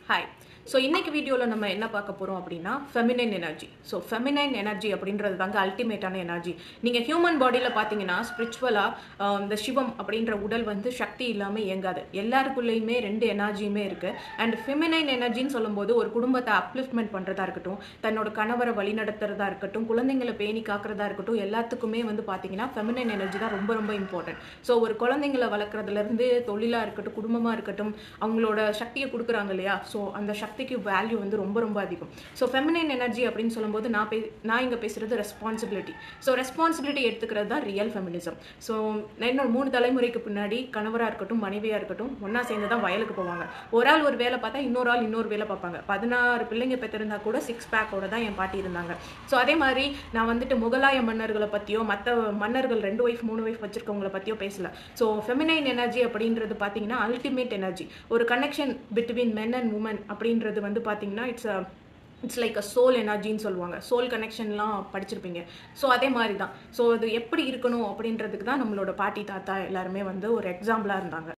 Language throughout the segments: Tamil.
ஹாய் ஸோ இன்னைக்கு வீடியோவில் நம்ம என்ன பார்க்க போகிறோம் அப்படின்னா feminine energy so feminine energy அப்படின்றது தாங்க அல்டிமேட்டான எனர்ஜி நீங்கள் ஹியூமன் பாடியில் பார்த்தீங்கன்னா ஸ்பிரிச்சுவலாக இந்த சிவம் அப்படின்ற உடல் வந்து சக்தி இல்லாமல் இயங்காது எல்லாருக்குள்ளேயுமே ரெண்டு எனர்ஜியுமே இருக்குது அண்ட் ஃபெமினைன் எனர்ஜின்னு சொல்லும்போது ஒரு குடும்பத்தை அப்லிஃப்ட்மெண்ட் பண்ணுறதா இருக்கட்டும் தன்னோட கணவரை வழிநடத்துறதா இருக்கட்டும் குழந்தைங்களை பேணி காக்கிறதா இருக்கட்டும் எல்லாத்துக்குமே வந்து பார்த்தீங்கன்னா ஃபெமினைன் எனர்ஜி தான் ரொம்ப ரொம்ப இம்பார்ட்டன்ட் ஸோ ஒரு குழந்தைங்களை வளர்க்குறதுலேருந்து தொழிலாக இருக்கட்டும் குடும்பமாக இருக்கட்டும் அவங்களோட சக்தியை கொடுக்குறாங்க இல்லையா ஸோ அந்த சக்திக்கு வேல்யூ வந்து ரொம்ப ரொம்ப அதிகம் ஸோ ஃபெமினைன் எனர்ஜி அப்படின்னு சொல்லும்போது நான் பே நான் இங்கே பேசுகிறது ரெஸ்பான்சிபிலிட்டி ஸோ ரெஸ்பான்சிபிலிட்டி எடுத்துக்கிறது தான் ரியல் ஃபெமினிசம் ஸோ இன்னொரு மூணு தலைமுறைக்கு பின்னாடி கணவராக இருக்கட்டும் மனைவியாக இருக்கட்டும் ஒன்றா சேர்ந்து தான் வயலுக்கு போவாங்க ஒரு ஆள் ஒரு வேலை பார்த்தா இன்னொரு ஆள் இன்னொரு வேலை பார்ப்பாங்க பதினாறு பிள்ளைங்க பெற்றிருந்தா கூட சிக்ஸ் பேக்கோட தான் என் பாட்டி இருந்தாங்க ஸோ அதே மாதிரி நான் வந்துட்டு முகலாய மன்னர்களை பற்றியோ மற்ற மன்னர்கள் ரெண்டு ஒய்ஃப் மூணு ஒய்ஃப் வச்சிருக்கவங்கள பற்றியோ பேசல ஸோ ஃபெமினைன் எனர்ஜி அப்படின்றது பார்த்தீங்கன்னா அல்டிமேட் எனர்ஜி ஒரு connection between men and women அப்படின்றது வந்து பார்த்தீங்கன்னா it's it's like a soul எனர்ஜின்னு சொல்லுவாங்க சோல் கனெக்ஷன்லாம் படிச்சிருப்பீங்க ஸோ அதே மாதிரி தான் ஸோ அது எப்படி இருக்கணும் அப்படின்றதுக்கு தான் நம்மளோட பாட்டி தாத்தா எல்லாருமே வந்து ஒரு எக்ஸாம்பிளாக இருந்தாங்க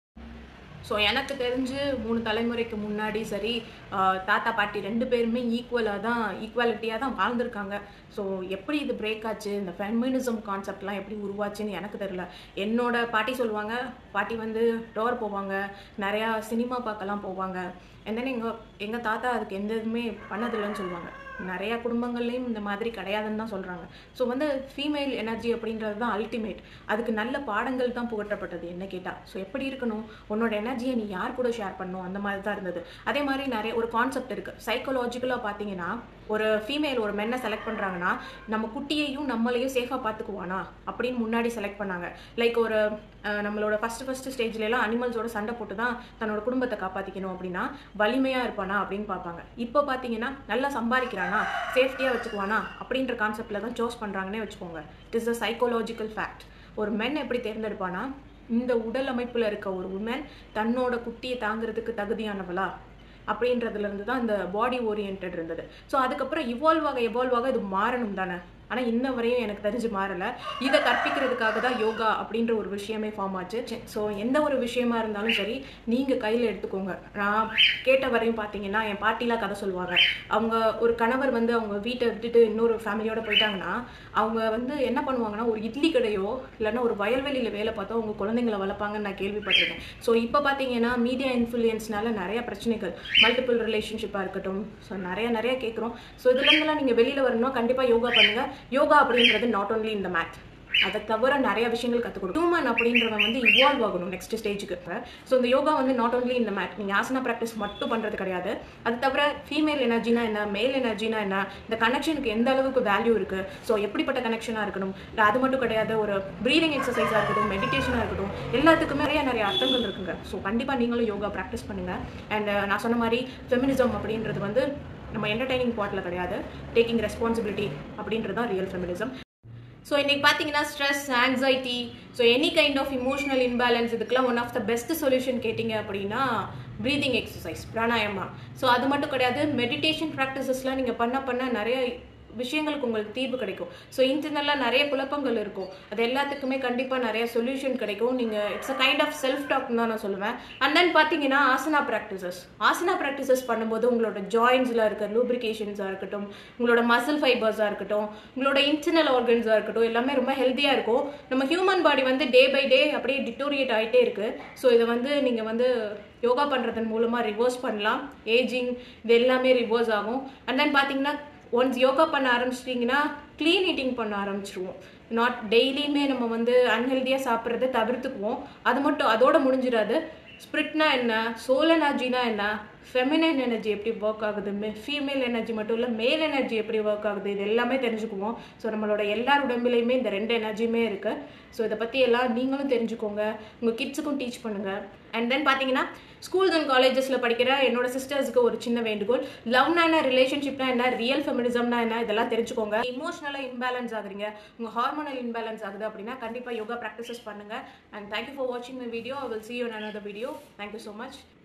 ஸோ எனக்கு தெரிஞ்சு மூணு தலைமுறைக்கு முன்னாடி சரி ஆஹ் தாத்தா பாட்டி ரெண்டு பேருமே ஈக்குவலாக தான் ஈக்குவாலிட்டியாக தான் வாழ்ந்திருக்காங்க ஸோ எப்படி இது பிரேக் ஆச்சு இந்த ஃபெமினிசம் கான்செப்ட்லாம் எப்படி உருவாச்சுன்னு எனக்கு தெரியல என்னோட பாட்டி சொல்லுவாங்க பாட்டி வந்து டோர் போவாங்க நிறையா சினிமா பார்க்கலாம் போவாங்க and then எங்கள் எங்கள் தாத்தா அதுக்கு எந்த இதுவுமே பண்ணதில்லைன்னு சொல்லுவாங்க நிறையா குடும்பங்கள்லேயும் இந்த மாதிரி கிடையாதுன்னு தான் சொல்கிறாங்க ஸோ வந்து ஃபீமேல் எனர்ஜி அப்படின்றது தான் அல்டிமேட் அதுக்கு நல்ல பாடங்கள் தான் புகட்டப்பட்டது என்ன கேட்டால் ஸோ எப்படி இருக்கணும் உன்னோட எனர்ஜியை நீ யார் கூட ஷேர் பண்ணணும் அந்த மாதிரி தான் இருந்தது அதே மாதிரி நிறைய ஒரு கான்செப்ட் இருக்குது சைக்கலாஜிக்கலாக பார்த்தீங்கன்னா ஒரு ஃபீமேல் ஒரு மென்னை செலக்ட் பண்ணுறாங்கன்னா நம்ம குட்டியையும் நம்மளையும் சேஃபாக பார்த்துக்குவானா அப்படின்னு முன்னாடி செலக்ட் பண்ணாங்க லைக் ஒரு அஹ், நம்மளோட ஃபஸ்ட்டு ஃபஸ்ட்டு ஸ்டேஜ்லலாம் அனிமல்ஸோட சண்டை போட்டு தான் தன்னோட குடும்பத்தை காப்பாற்றிக்கணும் அப்படின்னா வலிமையாக இருப்பானா அப்படின்னு பார்ப்பாங்க இப்போ பார்த்தீங்கன்னா நல்லா சம்பாதிக்கிறானா சேஃப்டியாக வச்சுக்குவானா அப்படின்ற கான்செப்டில் தான் சூஸ் பண்ணுறாங்கன்னே வச்சுக்கோங்க it is a psychological fact ஒரு மென் எப்படி தேர்ந்தெடுப்பானா இந்த உடல் அமைப்பில் இருக்க ஒரு உமன் தன்னோட குட்டியை தாங்கிறதுக்கு தகுதியானவளா அப்படின்றதுல இருந்து தான் இந்த பாடி ஓரியன்ட் இருந்தது ஸோ அதுக்கப்புறம் இவால்வ் ஆக எவால்வ் ஆக இது மாறணும் தானே ஆனால் இன்ன வரையும் எனக்கு தெரிஞ்சு மாறலை இதை கற்பிக்கிறதுக்காக தான் யோகா அப்படின்ற ஒரு விஷயமே ஃபார்ம் ஆச்சு ஸோ எந்த ஒரு விஷயமா இருந்தாலும் சரி நீங்கள் கையில் எடுத்துக்கோங்க நான் கேட்ட வரையும் பார்த்தீங்கன்னா என் பாட்டிலாம் கதை சொல்லுவாங்க அவங்க ஒரு கணவர் வந்து அவங்க வீட்டை விட்டுட்டு இன்னொரு ஃபேமிலியோட போயிட்டாங்கன்னா அவங்க வந்து என்ன பண்ணுவாங்கன்னா ஒரு இட்லி கடையோ இல்லைன்னா ஒரு வயல்வெளியில் வேலை பார்த்தோ அவங்க குழந்தைங்களை வளர்ப்பாங்கன்னு நான் கேள்விப்பட்டிருக்கேன் ஸோ இப்போ பார்த்தீங்கன்னா மீடியா இன்ஃப்ளூயன்ஸ்னால நிறைய பிரச்சனைகள் மல்டிபிள் ரிலேஷன்ஷிப்பாக இருக்கட்டும் ஸோ நிறைய நிறைய கேட்குறோம் ஸோ இதுலேருந்துலாம் நீங்கள் வெளியில் வரணும்னா கண்டிப்பாக யோகா பண்ணுங்கள் யோகா அப்படின்றது நாட் only இந்த மேத் அதை தவிர நிறைய விஷயங்கள் கற்றுக் கொடுக்கும் ஹியூமன் அப்படின்றவன் வந்து இவால்வ் ஆகணும் நெக்ஸ்ட் ஸ்டேஜுக்கு ஸோ இந்த யோகா வந்து நாட் only இந்த மேட் நீங்கள் ஆசனா ப்ராக்டிஸ் மட்டும் பண்ணுறது கிடையாது அது தவிர ஃபீமேல் எனர்ஜினா என்ன மேல் எனர்ஜினா என்ன இந்த கனெக்ஷனுக்கு எந்த அளவுக்கு வேல்யூ இருக்குது ஸோ எப்படிப்பட்ட கனெக்ஷனாக இருக்கணும் இல்லை அது மட்டும் கிடையாது ஒரு ப்ரீதிங் எக்ஸசைஸாக இருக்கட்டும் மெடிடேஷனாக இருக்கட்டும் எல்லாத்துக்குமே நிறைய நிறைய அர்த்தங்கள் இருக்குங்க ஸோ கண்டிப்பாக நீங்களும் யோகா ப்ராக்டிஸ் பண்ணுங்கள் அண்ட் நான் சொன்ன மாதிரி ஃபெமினிசம் அப்படின்றது வந்து நம்ம என்டர்டைனிங் பார்ட்டில் கிடையாது டேக்கிங் ரெஸ்பான்சிபிலிட்டி அப்படின்றது தான் ரியல் ஃபெமினிசம் ஸோ இன்னைக்கு பார்த்தீங்கன்னா stress anxiety so any kind of emotional imbalance இதுக்கெல்லாம் one of the best solution கேட்டிங்க அப்படின்னா ப்ரீதிங் எக்ஸசைஸ் பிராணாயமா ஸோ அது மட்டும் கிடையாது மெடிடேஷன் ப்ராக்டிசஸ்லாம் நீங்கள் பண்ண பண்ண நிறைய விஷயங்களுக்கு உங்களுக்கு தீர்வு கிடைக்கும் ஸோ இன்டர்னலாக நிறைய குழப்பங்கள் இருக்கும் அது எல்லாத்துக்குமே கண்டிப்பாக நிறைய சொல்யூஷன் கிடைக்கும் நீங்கள் it's a kind of self talk தான் நான் சொல்லுவேன் அண்ட் தென் பார்த்தீங்கன்னா ஆசனா ப்ராக்டிசஸ் ஆசனா ப்ராக்டிசஸ் பண்ணும்போது உங்களோட ஜாயின்ஸில் இருக்க லூப்ரிகேஷன்ஸாக இருக்கட்டும் உங்களோட மசில் ஃபைபர்ஸாக இருக்கட்டும் உங்களோட இன்டர்னல் ஆர்கன்ஸாக இருக்கட்டும் எல்லாமே ரொம்ப ஹெல்த்தியாக இருக்கும் நம்ம ஹியூமன் பாடி வந்து டே பை டே அப்படியே டிட்டோரியேட் ஆகிட்டே இருக்குது ஸோ இதை வந்து நீங்கள் வந்து யோகா பண்ணுறதன் மூலமாக ரிவர்ஸ் பண்ணலாம் ஏஜிங் இது எல்லாமே ரிவர்ஸ் ஆகும் அண்ட் தென் பார்த்தீங்கன்னா ஒன்ஸ் யோகா பண்ண ஆரம்பிச்சிட்டிங்கன்னா க்ளீன் ஈட்டிங் பண்ண ஆரம்பிச்சிருவோம் நாட் டெய்லியுமே நம்ம வந்து அன்ஹெல்தியாக சாப்பிட்றத தவிர்த்துக்குவோம் அது மட்டும் அதோட முடிஞ்சிடாது ஸ்பிரிட்னா என்ன சோல் எனர்ஜினா என்ன ஃபெமினைன் எனர்ஜி எப்படி ஒர்க் ஆகுது மே ஃபீமேல் எனர்ஜி மட்டும் இல்லை மேல் எனர்ஜி எப்படி ஒர்க் ஆகுது இது எல்லாமே தெரிஞ்சுக்குவோம் ஸோ நம்மளோட எல்லார் உடம்புலையுமே இந்த ரெண்டு எனர்ஜியுமே இருக்குது ஸோ இதை பற்றி எல்லாம் நீங்களும் தெரிஞ்சுக்கோங்க உங்கள் கிட்ஸுக்கும் டீச் பண்ணுங்கள் அண்ட் தென் பார்த்தீங்கன்னா ஸ்கூல்ஸ் அண்ட் காலேஜஸில் படிக்கிற என்னோட சிஸ்டர்ஸ்க்கு ஒரு சின்ன வேண்டுகோள் லவ்னா என்ன ரிலேஷன்ஷிப்னா என்ன ரியல் ஃபெமினிசம்னா என்ன இதெல்லாம் தெரிஞ்சுக்கோங்க இமோஷனலாக இம்பேலன்ஸ் ஆகுறீங்க உங்கள் ஹார்மோனல் இம்பேலன்ஸ் ஆகுது அப்படின்னா கண்டிப்பாக யோகா ப்ராக்டிசஸ் பண்ணுங்கள் அண்ட் தேங்க்யூ ஃபார் வாட்சிங் my video I will see you another video thank you so much